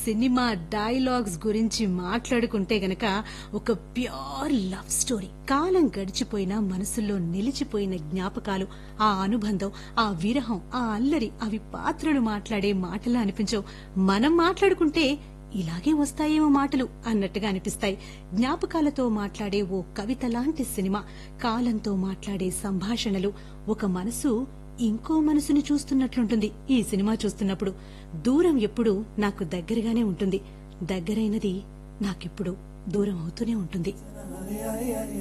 cinema dialogues గురించి మాట్లాడుకుంటే గనక ఒక ప్యూర్ లవ్ స్టోరీ కాలం గడిచిపోయినా మనసులో నిలిచిపోయిన జ్ఞాపకాలు ఆ అనుబంధం ఆ విరహం ఆ అల్లరి అవి పాత్రలు మాట్లాడే మాటలా అనిపించవు మనం మాట్లాడుకుంటే ఇలాగే వస్తాయేమో మాటలు అన్నట్టుగా అనిపిస్తాయి జ్ఞాపకాలతో మాట్లాడే ఓ కవిత లాంటి సినిమా కాలంతో మాట్లాడే సంభాషణలు ఒక మనసు ఇంకో మనసుని చూస్తున్నట్లుంటుంది ఈ సినిమా చూస్తున్నప్పుడు దూరం ఎప్పుడు నాకు దగ్గరగానే ఉంటుంది దగ్గరైనది నాకెప్పుడు దూరం అవుతూనే ఉంటుంది